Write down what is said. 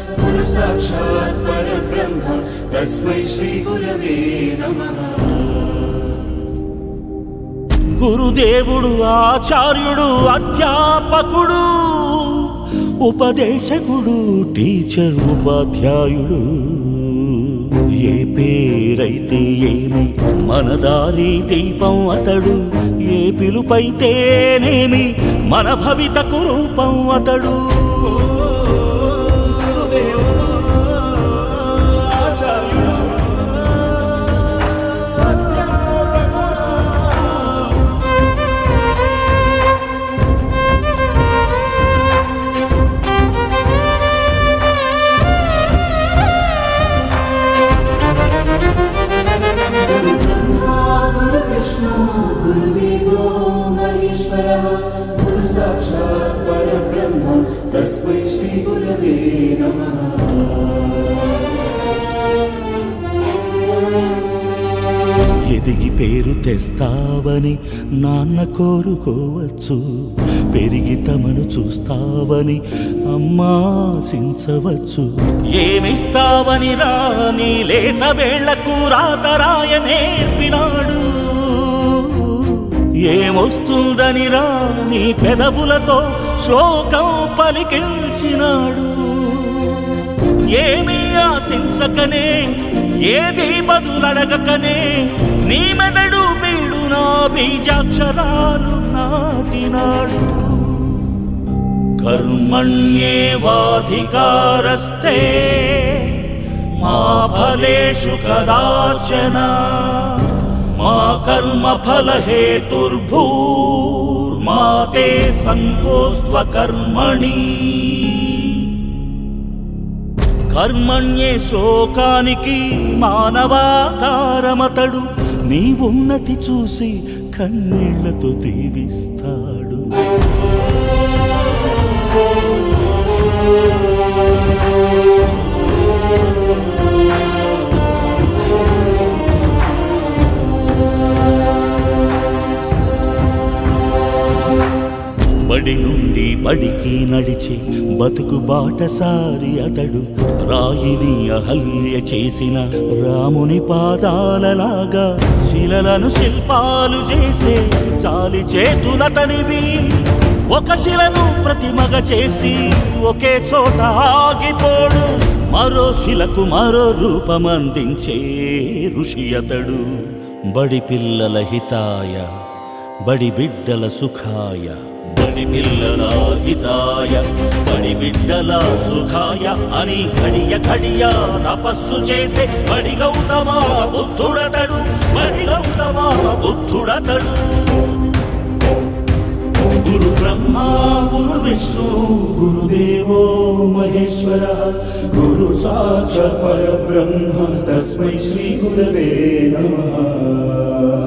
गुरु साक्षात् परब्रह्म तस्मै श्रीगुरवे नमः గురుదేవుడు ఆచార్యుడు అధ్యాపకుడు ఉపదేశకుడు టీచర్ ఉపాధ్యాయుడు ఏ పేరైతే ఏమి మన దారి దీపం అతడు ఏ పిలుపైతేనేమి మన భవితకు రూపం అతడు గురుదేవుడు ఆచార్యుడు गुरु ब्रह्मा गुरु विष्णु गुरुदेवो महेश्वरः गुरु साक्षात् परब्रह्म तस्मै श्रीगुरवे नमः ఎదిగి పేరు తెస్తావని నాన్న కోరుకోవచ్చు పెరిగి తమను చూస్తావని అమ్మాశించవచ్చు ఏమిస్తావని రాని లేత వేళ్లకు రాతరాయ నేర్పినాడు ఏమొస్తుందని రాని పెదవులతో శ్లోకం పలికించినాడు ఏమీ ఆశించకనే ఏది బదులడగకనే నీ మెదడు బీడు నా బీజాక్షరాలు నాటినాడు కర్మణ్యేవాధికారస్తే మా ఫలేషు కదాచన మా కర్మ ఫల హేతుర్భూర్మా తే సంకోస్త్వ కర్మణి కర్మణ్యే శ్లోకానికి మానవాకారమతడు నీ ఉన్నతి చూసి కన్నీళ్లతో దీవిస్తాడు బడి నుండి బడికి నడిచి బతుకు బాటసారి అతడు రాయిని అహల్య చేసిన రాముని పాదాలలాగా శిలలను శిల్పాలు చేసే చాలి చేతులతనివి ఒక శిలను ప్రతిమగ చేసి ఒకే చోట ఆగిపోడు మరో శిలకు మరో రూపమందించే ఋషి అతడు బడి పిల్లల హితాయ బడి బిడ్డల సుఖాయ బడి పిల్లల హితాయ బడి బిడ్డల సుఖాయ అని కడియ కడియ తపస్సు చేసే బడి గౌతమ బుద్ధుడతడు బడి గౌతమ బుద్ధుడతడు గురు బ్రహ్మ గురు విష్ణు गुरुदेवो महेश्वरः गुरु साक्षात् परब्रह्म तस्मै श्रीगुरवे नमः